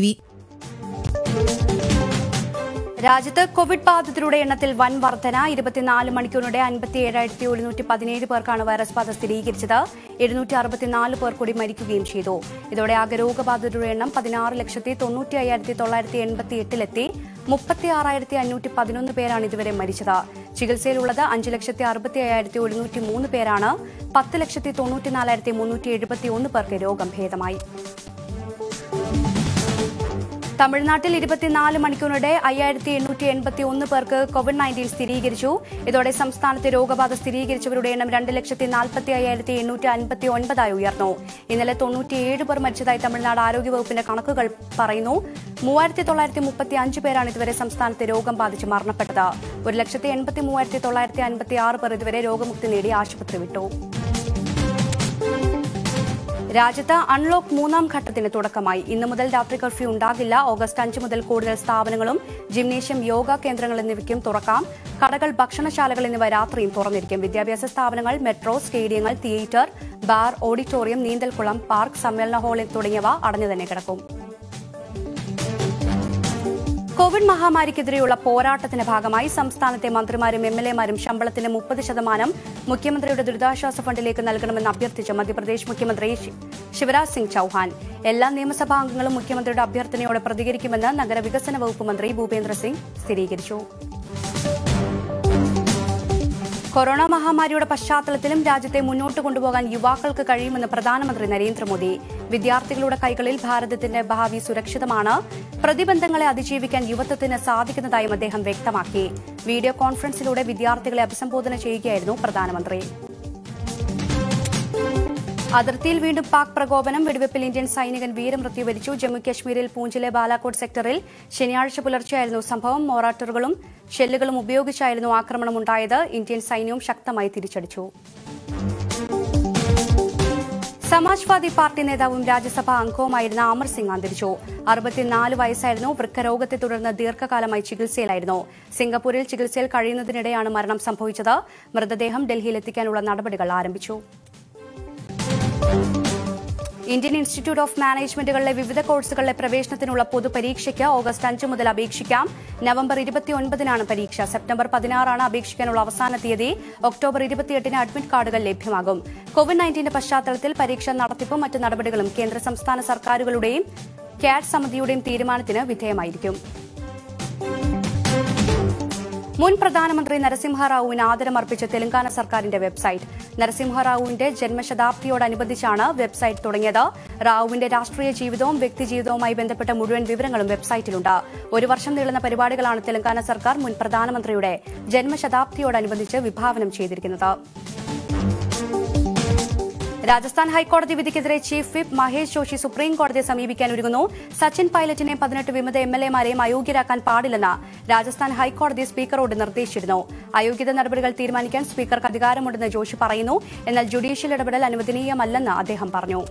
രാജ്യത്ത് കോവിഡ് ബാധിതരുടെ എണ്ണത്തിൽ വൻ വർധന ഇരുപത്തിനാല് മണിക്കൂറിനിടെ അൻപത്തി ഏഴായിരത്തി ഒരുന്നൂറ്റി പതിനേഴ് പേർക്കാണ് വൈറസ് ബാധ സ്ഥിരീകരിച്ചത് എഴുന്നൂറ്റി അറുപത്തിനാല് പേർ കൂടി മരിക്കുകയും ചെയ്തു ഇതോടെ ആകെ രോഗബാധിതരുടെ എണ്ണം പതിനാറ് ലക്ഷത്തി തൊണ്ണൂറ്റി അയ്യായിരത്തി തൊള്ളായിരത്തി എൺപത്തി എട്ടിലെത്തി മുപ്പത്തി ആറായിരത്തി അഞ്ഞൂറ്റി പതിനൊന്ന് പേരാണ് ഇതുവരെ മരിച്ചത് ചികിത്സയിലുള്ളത് അഞ്ച് ലക്ഷത്തി അറുപത്തി അയ്യായിരത്തി ഒരുന്നൂറ്റി മൂന്ന് പേരാണ് പത്ത് ലക്ഷത്തി തൊണ്ണൂറ്റിനാലായിരത്തി മുന്നൂറ്റി എഴുപത്തി ഒന്ന് പേർക്ക് രോഗം ഭേദമായി തമിഴ്നാട്ടിൽ ഇരുപത്തിനാല് മണിക്കൂറിനിടെ അയ്യായിരത്തി എണ്ണൂറ്റി എൺപത്തി ഒന്ന് പേർക്ക് കോവിഡ് നയൻറ്റീൻ സ്ഥിരീകരിച്ചു ഇതോടെ സംസ്ഥാനത്തെ രോഗബാധ സ്ഥിരീകരിച്ചവരുടെ എണ്ണം രണ്ട് ലക്ഷത്തി നാൽപ്പത്തി അയ്യായിരത്തി എണ്ണൂറ്റി അൻപത്തി ഒൻപതായി ഉയർന്നു ഇന്നലെ തൊണ്ണൂറ്റിയേഴ് പേർ മരിച്ചതായി തമിഴ്നാട് ആരോഗ്യവകുപ്പിന്റെ കണക്കുകൾ പറയുന്നു മൂവായിരത്തി തൊള്ളായിരത്തി മുപ്പത്തി അഞ്ച് പേരാണ് ഇതുവരെ സംസ്ഥാനത്തെ രോഗം ബാധിച്ച് മരണപ്പെട്ടത് ഒരു ലക്ഷത്തി എൺപത്തി മൂവായിരത്തി തൊള്ളായിരത്തി അൻപത്തി ആറ് പേർ ഇതുവരെ രോഗമുക്തി നേടി ആശുപത്രി വിട്ടു രാജ്യത്ത് അൺലോക്ക് മൂന്നാം ഘട്ടത്തിന് തുടക്കമായി ഇന്നു മുതൽ രാത്രി കർഫ്യൂ ഉണ്ടാകില്ല ഓഗസ്റ്റ് അഞ്ച് മുതൽ കൂടുതൽ സ്ഥാപനങ്ങളും ജിംനേഷ്യം യോഗ കേന്ദ്രങ്ങൾ എന്നിവയ്ക്കും തുറക്കാം കടകൾ ഭക്ഷണശാലകൾ എന്നിവ രാത്രിയും തുറന്നിരിക്കും വിദ്യാഭ്യാസ സ്ഥാപനങ്ങൾ മെട്രോ സ്റ്റേഡിയങ്ങൾ തിയേറ്റർ ബാർ ഓഡിറ്റോറിയം നീന്തൽക്കുളം പാർക്ക് സമ്മേളന ഹാൾ തുടങ്ങിയവ അടഞ്ഞു തന്നെ കിടക്കും കോവിഡ് മഹാമാരിക്കെതിരെയുള്ള പോരാട്ടത്തിന്റെ ഭാഗമായി സംസ്ഥാനത്തെ മന്ത്രിമാരും എം എൽ എമാരും ശമ്പളത്തിന്റെ മുപ്പത് ശതമാനം മുഖ്യമന്ത്രിയുടെ ദുരിതാശ്വാസ ഫണ്ടിലേക്ക് നൽകണമെന്ന് അഭ്യർത്ഥിച്ച് മധ്യപ്രദേശ് മുഖ്യമന്ത്രി ശി- ശിവരാജ് സിംഗ് ചൌഹാൻ എല്ലാ നിയമസഭാ അംഗങ്ങളും മുഖ്യമന്ത്രിയുടെ അഭ്യർത്ഥനയോടെ പ്രതികരിക്കുമെന്ന് നഗരവികസന വകുപ്പ് മന്ത്രി ഭൂപേന്ദ്ര സിംഗ് സ്ഥിരീകരിച്ചു കൊറോണ മഹാമാരിയുടെ പശ്ചാത്തലത്തിലും രാജ്യത്തെ മുന്നോട്ട് കൊണ്ടുപോകാൻ യുവാക്കൾക്ക് കഴിയുമെന്ന് പ്രധാനമന്ത്രി നരേന്ദ്രമോദി വിദ്യാർത്ഥികളുടെ കൈകളിൽ ഭാരതത്തിന്റെ ഭാവി സുരക്ഷിതമാണ് പ്രതിബന്ധങ്ങളെ അതിജീവിക്കാൻ യുവത്വത്തിന് സാധിക്കുന്നതായും അദ്ദേഹം വ്യക്തമാക്കി വീഡിയോ കോൺഫറൻസിലൂടെ വിദ്യാർത്ഥികളെ അഭിസംബോധന ചെയ്യുകയായിരുന്നു പ്രധാനമന്ത്രി അതിർത്തിയിൽ വീണ്ടും പാക് പ്രകോപനം വെടിവെപ്പിൽ ഇന്ത്യൻ സൈനികൻ വീരമൃത്യു വരിച്ചു ജമ്മു കശ്മീരിൽ പൂഞ്ചിലെ ബാലാക്കോട്ട് സെക്ടറിൽ ശനിയാഴ്ച പുലർച്ചെയായിരുന്നു സംഭവം മോറാട്ടറുകളും ഷെല്ലുകളും ഉപയോഗിച്ചായിരുന്നു ആക്രമണമുണ്ടായത് ഇന്ത്യൻ സൈന്യവും ശക്തമായി തിരിച്ചടിച്ചു സമാജ്വാദി പാർട്ടി നേതാവും രാജ്യസഭാ അംഗവുമായിരുന്ന അമർ സിംഗ് അന്തരിച്ചു അറുപത്തിനാല് വയസ്സായിരുന്നു വൃക്കരോഗത്തെ തുടർന്ന് ദീർഘകാലമായി ചികിത്സയിലായിരുന്നു സിംഗപ്പൂരിൽ ചികിത്സയിൽ കഴിയുന്നതിനിടെയാണ് മരണം സംഭവിച്ചത് മൃതദേഹം ഡൽഹിയിലെത്തിക്കാനുള്ള നടപടികൾ ആരംഭിച്ചു ഇന്ത്യൻ ഇൻസ്റ്റിറ്റ്യൂട്ട് ഓഫ് മാനേജ്മെന്റുകളിലെ വിവിധ കോഴ്സുകളിലെ പ്രവേശനത്തിനുള്ള പൊതുപരീക്ഷയ്ക്ക് ഓഗസ്റ്റ് അഞ്ച് മുതൽ അപേക്ഷിക്കാം നവംബർ ഇരുപത്തിയൊൻപതിനാണ് പരീക്ഷ സെപ്റ്റംബർ പതിനാറാണ് അപേക്ഷിക്കാനുള്ള അവസാന തീയതി ഒക്ടോബർ ഇരുപത്തിയെട്ടിന് അഡ്മിറ്റ് കാർഡുകൾ ലഭ്യമാകും കോവിഡ് നയൻറ്റീന്റെ പശ്ചാത്തലത്തിൽ പരീക്ഷ നടത്തിപ്പും മറ്റ് നടപടികളും കേന്ദ്ര സംസ്ഥാന സർക്കാരുകളുടെയും ക്യാറ്റ് സമിതിയുടെയും തീരുമാനത്തിന് വിധേയമായിരിക്കും മുൻ പ്രധാനമന്ത്രി നരസിംഹറാവുവിന് ആദരമർപ്പിച്ച തെലങ്കാന സർക്കാരിന്റെ വെബ്സൈറ്റ് നരസിംഹറാവുവിന്റെ ജന്മശതാബ്ദിയോടനുബന്ധിച്ചാണ് വെബ്സൈറ്റ് തുടങ്ങിയത് റാവുവിന്റെ രാഷ്ട്രീയ ജീവിതവും വ്യക്തിജീവിതവുമായി ബന്ധപ്പെട്ട മുഴുവൻ വിവരങ്ങളും വെബ്സൈറ്റിലുണ്ട് ഒരു വർഷം നീളുന്ന പരിപാടികളാണ് തെലങ്കാന സർക്കാർ മുൻ പ്രധാനമന്ത്രിയുടെ ജന്മശതാബ്ദിയോടനുബന്ധിച്ച് വിഭാവനം ചെയ്തിരിക്കുന്നത് രാജസ്ഥാൻ ഹൈക്കോടതി വിധിക്കെതിരെ chief whip Mahesh Joshi supreme കോടതിയെ സമീപിക്കാൻ ഒരുങ്ങുന്നു സച്ചിൻ പൈലറ്റിനെയും പതിനെട്ട് വിമത എം എൽ എമാരെയും അയോഗ്യരാക്കാൻ പാടില്ലെന്ന് രാജസ്ഥാൻ ഹൈക്കോടതി സ്പീക്കറോട് നിർദ്ദേശിച്ചിരുന്നു അയോഗ്യത നടപടികൾ തീരുമാനിക്കാൻ സ്പീക്കർക്ക് അധികാരമുണ്ടെന്ന് ജോഷി പറയുന്നു എന്നാൽ ജുഡീഷ്യൽ ഇടപെടൽ അനുവദനീയമല്ലെന്ന് അദ്ദേഹം പറഞ്ഞു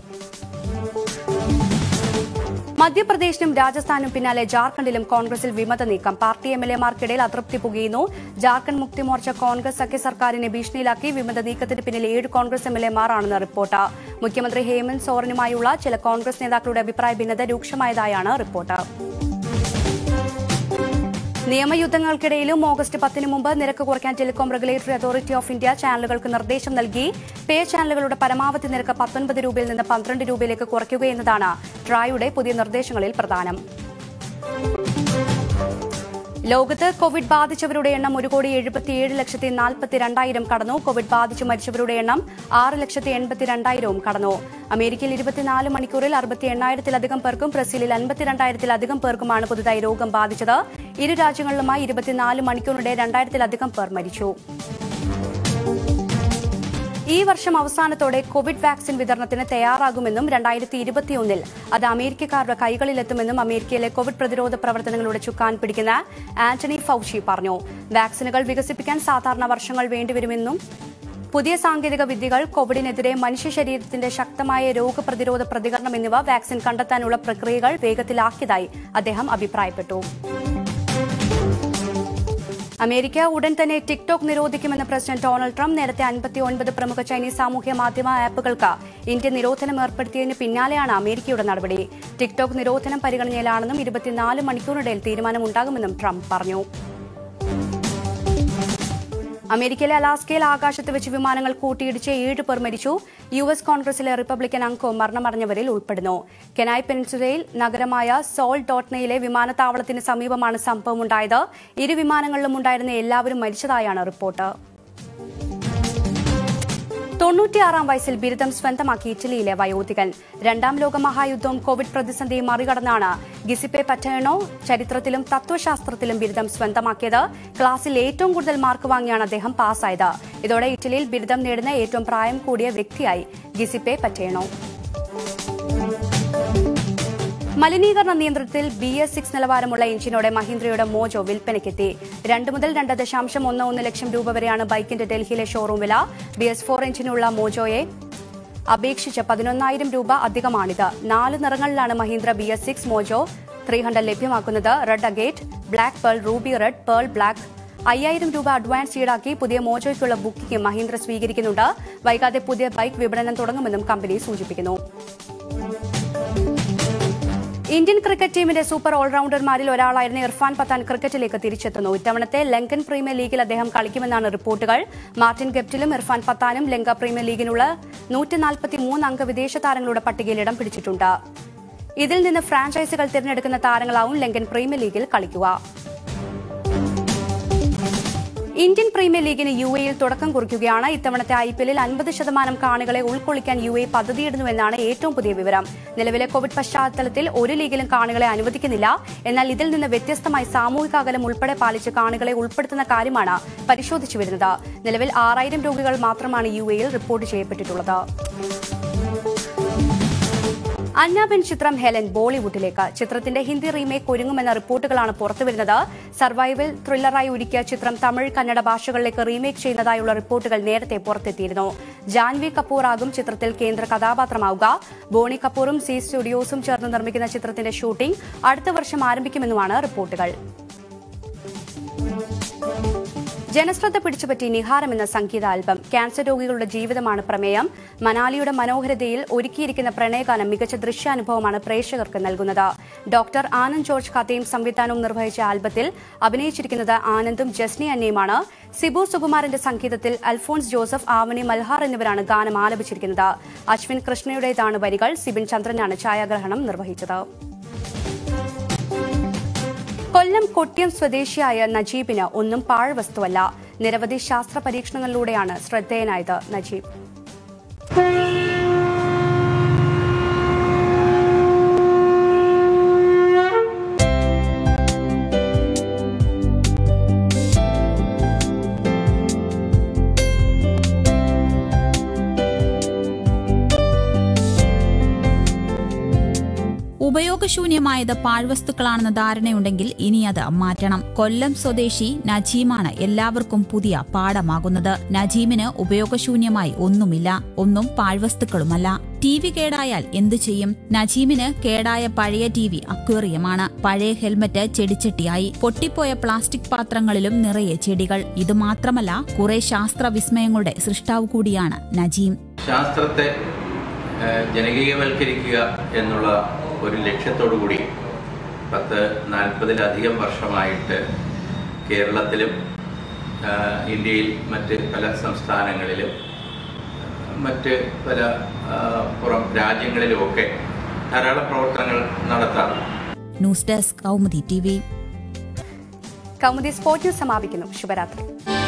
മധ്യപ്രദേശിനും രാജസ്ഥാനും പിന്നാലെ ജാർഖണ്ഡിലും കോൺഗ്രസിൽ വിമത നീക്കം പാർട്ടി എം എൽ എമാർക്കിടയിൽ അതൃപ്തി പുകയുന്നു ജാർഖണ്ഡ് മുക്തി മോർച്ച കോൺഗ്രസ് സഖ്യ സർക്കാരിനെ ഭീഷണിയിലാക്കി വിമത നീക്കത്തിന് പിന്നിൽ ഏഴ് കോൺഗ്രസ് എം എൽ എമാരാണെന്ന് റിപ്പോർട്ട് മുഖ്യമന്ത്രി ഹേമന്ത് സോറനുമായുള്ള ചില കോൺഗ്രസ് നേതാക്കളുടെ അഭിപ്രായ ഭിന്നത രൂക്ഷമായതായാണ് റിപ്പോർട്ട് നിയമയുദ്ധങ്ങൾക്കിടയിലും ഓഗസ്റ്റ് പത്തിന് മുമ്പ് നിരക്ക് കുറയ്ക്കാൻ telecom regulatory authority of India ചാനലുകൾക്ക് നിർദ്ദേശം നൽകി പേ ചാനലുകളുടെ പരമാവധി നിരക്ക് പത്തൊൻപത് രൂപയിൽ നിന്ന് പന്ത്രണ്ട് രൂപയിലേക്ക് കുറയ്ക്കുകയെന്നതാണ് ട്രായുടെ പുതിയ നിർദ്ദേശങ്ങളിൽ പ്രധാനം ലോകത്ത് കോവിഡ് ബാധിച്ചവരുടെ എണ്ണം ഒരു കോടി എഴുപത്തിയേഴ് ലക്ഷത്തി നാൽപ്പത്തി രണ്ടായിരം കടന്നു കോവിഡ് ബാധിച്ച് മരിച്ചവരുടെ എണ്ണം ആറ് ലക്ഷത്തി എൺപത്തി രണ്ടായിരവും കടന്നു അമേരിക്കയിൽ ഇരുപത്തിനാല് മണിക്കൂറിൽ അറുപത്തി എണ്ണായിരത്തിലധികം പേർക്കും ബ്രസീലിൽ അൻപത്തിരണ്ടായിരത്തിലധികം പേർക്കുമാണ് പുതുതായി രോഗം ബാധിച്ചത് ഇരു രാജ്യങ്ങളിലുമായി ഇരുപത്തിനാല് മണിക്കൂറിനിടെ രണ്ടായിരത്തിലധികം പേർ മരിച്ചു ഈ വർഷം അവസാനത്തോടെ കോവിഡ് വാക്സിൻ വിതരണത്തിന് തയ്യാറാകുമെന്നും രണ്ടായിരത്തി ഇരുപത്തിയൊന്നിൽ അത് അമേരിക്കക്കാരുടെ കൈകളിലെത്തുമെന്നും അമേരിക്കയിലെ കോവിഡ് പ്രതിരോധ പ്രവർത്തനങ്ങളുടെ ചുക്കാൻ പിടിക്കുന്ന ആന്റണി ഫൌഷി പറഞ്ഞു വാക്സിനുകൾ വികസിപ്പിക്കാൻ സാധാരണ വർഷങ്ങൾ വേണ്ടിവരുമെന്നും പുതിയ സാങ്കേതിക വിദ്യകൾ കോവിഡിനെതിരെ മനുഷ്യ ശരീരത്തിന്റെ ശക്തമായ രോഗപ്രതിരോധ പ്രതികരണം എന്നിവ വാക്സിൻ കണ്ടെത്താനുള്ള പ്രക്രിയകൾ വേഗത്തിലാക്കിയതായി അദ്ദേഹം അഭിപ്രായപ്പെട്ടു അമേരിക്ക ഉടൻ തന്നെ ടിക്ടോക്ക് നിരോധിക്കുമെന്ന് പ്രസിഡന്റ് ഡൊണാൾഡ് ട്രംപ് നേരത്തെ അൻപത്തി ഒൻപത് പ്രമുഖ ചൈനീസ് സാമൂഹ്യ മാധ്യമ ആപ്പുകൾക്ക് ഇന്ത്യ നിരോധനം ഏർപ്പെടുത്തിയതിന് പിന്നാലെയാണ് അമേരിക്കയുടെ നടപടി ടിക്ടോക്ക് നിരോധനം പരിഗണനയിലാണെന്നും ഇരുപത്തിനാല് മണിക്കൂറിനിടയിൽ തീരുമാനമുണ്ടാകുമെന്നും ട്രംപ് പറഞ്ഞു അമേരിക്കയിലെ അലാസ്കയിൽ ആകാശത്ത് വെച്ച് വിമാനങ്ങൾ കൂട്ടിയിടിച്ച് ഏഴ് പേർ മരിച്ചു യു എസ് കോൺഗ്രസിലെ റിപ്പബ്ലിക്കൻ അംഗവും മരണമടഞ്ഞവരിൽ ഉൾപ്പെടുന്നു കെനായ് പെനിൻസുലയിൽ നഗരമായ സോൾ ഡോട്ട്നയിലെ വിമാനത്താവളത്തിന് സമീപമാണ് സംഭവമുണ്ടായത് ഇരു വിമാനങ്ങളിലും ഉണ്ടായിരുന്ന എല്ലാവരും മരിച്ചതായാണ് റിപ്പോർട്ട് തൊണ്ണൂറ്റിയാറാം വയസ്സിൽ ബിരുദം സ്വന്തമാക്കി ഇറ്റലിയിലെ വയോധികൻ രണ്ടാം ലോക മഹായുദ്ധവും കോവിഡ് പ്രതിസന്ധിയും മറികടന്നാണ് ഗിസിപ്പെ പറ്റേണോ ചരിത്രത്തിലും തത്വശാസ്ത്രത്തിലും ബിരുദം സ്വന്തമാക്കിയത് ക്ലാസ്സിൽ ഏറ്റവും കൂടുതൽ മാർക്ക് വാങ്ങിയാണ് അദ്ദേഹം പാസ്സായത് ഇതോടെ ഇറ്റലിയിൽ ബിരുദം നേടുന്ന ഏറ്റവും പ്രായം കൂടിയ വ്യക്തിയായി ഗിസിപ്പെ പറ്റേണോ മലിനീകരണ നിയന്ത്രണത്തിൽ ബി എസ് സിക്സ് നിലവാരമുള്ള എഞ്ചിനോടെ മഹീന്ദ്രയുടെ മോജോ വിൽപ്പനയ്ക്കെത്തി രണ്ട് മുതൽ രണ്ട് ദശാംശം ഒന്ന് ഒന്ന് ലക്ഷം രൂപ വരെയാണ് ബൈക്കിന്റെ ഡൽഹിയിലെ ഷോറൂം വില ബി എസ് ഫോർ എഞ്ചിനുള്ള മോജോയെ അപേക്ഷിച്ച് പതിനൊന്നായിരം രൂപ അധികമാണിത് നാല് നിറങ്ങളിലാണ് Mahindra B S six Mojo three hundred ലഭ്യമാക്കുന്നത് red agate black pearl ruby red pearl black അയ്യായിരം രൂപ അഡ്വാൻസ് ഈടാക്കി പുതിയ മോജോയ്ക്കുള്ള ബുക്കിംഗ് മഹീന്ദ്ര സ്വീകരിക്കുന്നുണ്ട് വൈകാതെ പുതിയ ബൈക്ക് വിപണനം തുടങ്ങുമെന്നും കമ്പനി സൂചിപ്പിക്കുന്നു ഇന്ത്യൻ ക്രിക്കറ്റ് ടീമിന്റെ സൂപ്പർ ഓൾറൗണ്ടർമാരിൽ ഒരാളായിരുന്ന ഇർഫാൻ പത്താൻ ക്രിക്കറ്റിലേക്ക് തിരിച്ചെത്തുന്നു ഇത്തവണത്തെ ലങ്കൻ പ്രീമിയർ ലീഗിൽ അദ്ദേഹം കളിക്കുമെന്നാണ് റിപ്പോർട്ടുകൾ മാർട്ടിൻ ഗപ്റ്റിലും ഇർഫാൻ പത്താനും ലങ്ക പ്രീമിയർ ലീഗിനുള്ള നൂറ്റിനാൽപ്പത്തിമൂന്ന് അംഗ വിദേശ താരങ്ങളുടെ പട്ടികയിൽ ഇടം പിടിച്ചിട്ടുണ്ട് ഇതിൽ നിന്ന് ഫ്രാഞ്ചൈസികൾ തിരഞ്ഞെടുക്കുന്ന താരങ്ങളാവും ലങ്കൻ പ്രീമിയർ ലീഗിൽ കളിക്കുക ഇന്ത്യൻ പ്രീമിയർ ലീഗിന് യു എയിൽ തുടക്കം കുറിക്കുകയാണ് ഇത്തവണത്തെ ഐ പി എല്ലിൽ അൻപത് ശതമാനം കാണികളെ ഉൾക്കൊള്ളിക്കാൻ യു എ പദ്ധതിയിടുന്നുവെന്നാണ് ഏറ്റവും പുതിയ വിവരം നിലവിലെ കോവിഡ് പശ്ചാത്തലത്തിൽ ഒരു ലീഗിലും കാണികളെ അനുവദിക്കുന്നില്ല എന്നാൽ ഇതിൽ നിന്ന് വ്യത്യസ്തമായി സാമൂഹിക അകലം ഉൾപ്പെടെ പാലിച്ച് കാണികളെ ഉൾപ്പെടുത്തുന്ന കാര്യമാണ് പരിശോധിച്ചു വരുന്നത് നിലവിൽ ആറായിരം രോഗികൾ മാത്രമാണ് യു എയിൽ റിപ്പോർട്ട് ചെയ്യപ്പെട്ടിട്ടുള്ളത് അന്നാബിൻ ചിത്രം ഹെലൻ ബോളിവുഡിലേക്ക് ചിത്രത്തിന്റെ ഹിന്ദി റീമേക്ക് ഒരുങ്ങുമെന്ന റിപ്പോർട്ടുകളാണ് പുറത്തുവരുന്നത് സർവൈവൽ ത്രില്ലറായി ഒരുക്കിയ ചിത്രം തമിഴ് കന്നഡ ഭാഷകളിലേക്ക് റീമേക്ക് ചെയ്യുന്നതായുള്ള റിപ്പോർട്ടുകൾ നേരത്തെ പുറത്തെത്തിയിരുന്നു ജാൻവി കപൂർ ആകും ചിത്രത്തിൽ കേന്ദ്ര കഥാപാത്രമാവുക ബോണി കപൂറും സി സ്റ്റുഡിയോസും ചേർന്ന് നിർമ്മിക്കുന്ന ചിത്രത്തിന്റെ ഷൂട്ടിംഗ് അടുത്ത വർഷം ആരംഭിക്കുമെന്നുമാണ് റിപ്പോർട്ടുകൾ ജനശ്രദ്ധ പിടിച്ചുപറ്റി നിഹാരം എന്ന സംഗീത ആൽബം ക്യാൻസർ രോഗികളുടെ ജീവിതമാണ് പ്രമേയം മനാലിയുടെ മനോഹരതയിൽ ഒരുക്കിയിരിക്കുന്ന പ്രണയഗാനം മികച്ച ദൃശ്യാനുഭവമാണ് പ്രേക്ഷകർക്ക് നൽകുന്നത് ഡോക്ടർ ആനന്ദ് ജോർജ് കഥയും സംവിധാനവും നിർവഹിച്ച ആൽബത്തിൽ അഭിനയിച്ചിരിക്കുന്നത് ആനന്ദും ജസ്നി അന്നയുമാണ് സിബു സുകുമാരന്റെ സംഗീതത്തിൽ അൽഫോൺസ് ജോസഫ് ആവണി മൽഹാർ എന്നിവരാണ് ഗാനം ആലപിച്ചിരിക്കുന്നത് അശ്വിൻ കൃഷ്ണയുടേതാണ് വരികൾ സിബിൻ ചന്ദ്രനാണ് ഛായാഗ്രഹണം നിർവഹിച്ചത് കൊല്ലം കൊട്ടിയം സ്വദേശിയായ നജീബിന് ഒന്നും പാഴ്വസ്തുവല്ല നിരവധി ശാസ്ത്ര പരീക്ഷണങ്ങളിലൂടെയാണ് ശ്രദ്ധേയനായത് നജീബ് ഉപയോഗശൂന്യമായത് പാഴ്വസ്തുക്കളാണെന്ന ധാരണയുണ്ടെങ്കിൽ ഇനി അത് മാറ്റണം കൊല്ലം സ്വദേശി നജീമാണ് എല്ലാവർക്കും പുതിയ പാഠമാകുന്നത് നജീമിന് ഉപയോഗശൂന്യമായി ഒന്നുമില്ല ഒന്നും പാഴ്വസ്തുക്കളുമല്ല ടി വി കേടായാൽ എന്തു ചെയ്യും നജീമിന് കേടായ പഴയ ടി വി അക്വേറിയമാണ് പഴയ ഹെൽമറ്റ് ചെടിച്ചട്ടിയായി പൊട്ടിപ്പോയ പ്ലാസ്റ്റിക് പാത്രങ്ങളിലും നിറയെ ചെടികൾ ഇതുമാത്രമല്ല കുറെ ശാസ്ത്ര വിസ്മയങ്ങളുടെ സൃഷ്ടാവ് കൂടിയാണ് നജീം ശാസ്ത്രത്തെ ഏഹ്, ജനകീയവൽക്കരിക്കുക എന്നുള്ള ഒരു ലക്ഷ്യത്തോടു കൂടി പത്ത് നാൽപ്പതിലധികം വർഷമായിട്ട് കേരളത്തിലും ഏഹ്, ഇന്ത്യയിൽ മറ്റ് പല സംസ്ഥാനങ്ങളിലും മറ്റ് പല ഏഹ്, പുറം രാജ്യങ്ങളിലുമൊക്കെ ധാരാളം പ്രവർത്തനങ്ങൾ നടത്താറുണ്ട് news desk Kaumudi T Kaumudi sport news സമാപിക്കുന്നു ശുഭരാത്രി